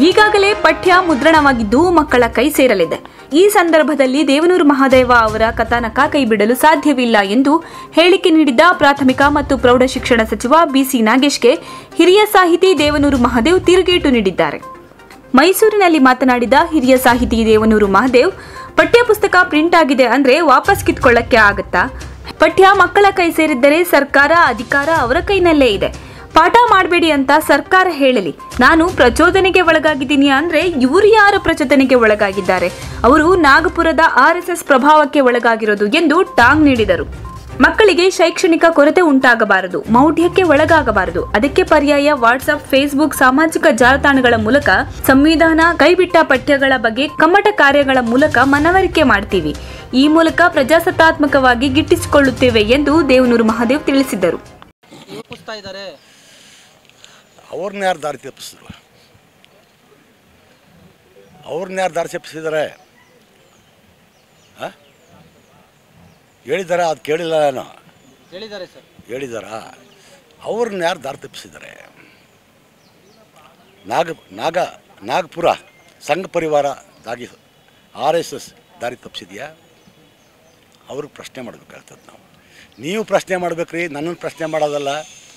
ಈಗಾಗಲೇ ಪಠ್ಯ ಮುದ್ರಣವಾಗಿದ್ದು ಮಕ್ಕಳ ಕೈ ಸೇರಲಿದೆ ಈ ಸಂದರ್ಭದಲ್ಲಿ ದೇವನೂರು ಮಹಾದೇವ ಅವರ ಕಥಾನಕ ಕೈಬಿಡಲು ಸಾಧ್ಯವಿಲ್ಲ ಎಂದು ಹೇಳಿಕೆ ನೀಡಿದ್ದ ಪ್ರಾಥಮಿಕ ಮತ್ತು ಪ್ರೌಢಶಿಕ್ಷಣ ಸಚಿವ ಬಿಸಿ ನಾಗೇಶ್ಗೆ ಹಿರಿಯ ಸಾಹಿತಿ ದೇವನೂರು ಮಹಾದೇವ್ ತಿರುಗೇಟು ನೀಡಿದ್ದಾರೆ ಮೈಸೂರಿನಲ್ಲಿ ಮಾತನಾಡಿದ ಹಿರಿಯ ಸಾಹಿತಿ ದೇವನೂರು ಮಹಾದೇವ್ ಪಠ್ಯಪುಸ್ತಕ ಪ್ರಿಂಟ್ ಆಗಿದೆ ಅಂದ್ರೆ ವಾಪಸ್ ಕಿತ್ಕೊಳ್ಳಕ್ಕೆ ಆಗತ್ತಾ ಪಠ್ಯ ಮಕ್ಕಳ ಕೈ ಸೇರಿದ್ದರೆ ಸರ್ಕಾರ ಅಧಿಕಾರ ಅವರ ಕೈನಲ್ಲೇ ಇದೆ ಪಾಠ ಮಾಡಬೇಡಿ ಅಂತ ಸರ್ಕಾರ ಹೇಳಲಿ ನಾನು ಪ್ರಚೋದನೆಗೆ ಒಳಗಾಗಿದ್ದೀನಿ ಅಂದ್ರೆ ಇವರು ಯಾರ ಪ್ರಚೋದನೆಗೆ ಒಳಗಾಗಿದ್ದಾರೆ ಅವರು ನಾಗಪುರದ ಆರ್ಎಸ್ಎಸ್ ಪ್ರಭಾವಕ್ಕೆ ಒಳಗಾಗಿರೋದು ಎಂದು ಟಾಂಗ್ ನೀಡಿದರು ಮಕ್ಕಳಿಗೆ ಶೈಕ್ಷಣಿಕ ಕೊರತೆ ಉಂಟಾಗಬಾರದು ಮೌಢ್ಯಕ್ಕೆ ಒಳಗಾಗಬಾರದು ಅದಕ್ಕೆ ಪರ್ಯಾಯ ವಾಟ್ಸ್ಆಪ್ ಫೇಸ್ಬುಕ್ ಸಾಮಾಜಿಕ ಜಾಲತಾಣಗಳ ಮೂಲಕ ಸಂವಿಧಾನ ಕೈಬಿಟ್ಟ ಪಠ್ಯಗಳ ಬಗ್ಗೆ ಕಮ್ಮಟ ಕಾರ್ಯಗಳ ಮೂಲಕ ಮನವರಿಕೆ ಮಾಡ್ತೀವಿ ಈ ಮೂಲಕ ಪ್ರಜಾಸತ್ತಾತ್ಮಕವಾಗಿ ಗಿಟ್ಟಿಸಿಕೊಳ್ಳುತ್ತೇವೆ ಎಂದು ದೇವನೂರು ಮಹಾದೇವ್ ತಿಳಿಸಿದರು ರೂಪಿಸ್ತಾ ಇದ್ದಾರೆ ಅವ್ರನ್ನ ಯಾರು ದಾರಿ ತಪ್ಪಿಸಿದ್ರು ಅವ್ರನ್ನ ಯಾರು ದಾರಿ ತಪ್ಪಿಸಿದ್ದಾರೆ ಆ? ಹೇಳಿದಾರ ಅದು ಕೇಳಿಲ್ಲ ನಾನು ಹೇಳಿದ್ದಾರೆ ಸರ್ ಹೇಳಿದಾರ ಅವ್ರನ್ನ ಯಾರು ದಾರಿ ತಪ್ಪಿಸಿದ್ದಾರೆ ನಾಗ ನಾಗ ನಾಗಪುರ ಸಂಘ ಪರಿವಾರ ದಾಗಿ ಆರ್ ಎಸ್ ಎಸ್ ದಾರಿ ತಪ್ಪಿಸಿದ್ಯಾ ಅವ್ರಿಗೆ ಪ್ರಶ್ನೆ ಮಾಡ್ಬೇಕಾಗ್ತದೆ ನಾವು ನೀವು ಪ್ರಶ್ನೆ ಮಾಡ್ಬೇಕ್ರಿ ನನ್ನನ್ನು ಪ್ರಶ್ನೆ ಮಾಡೋದಲ್ಲ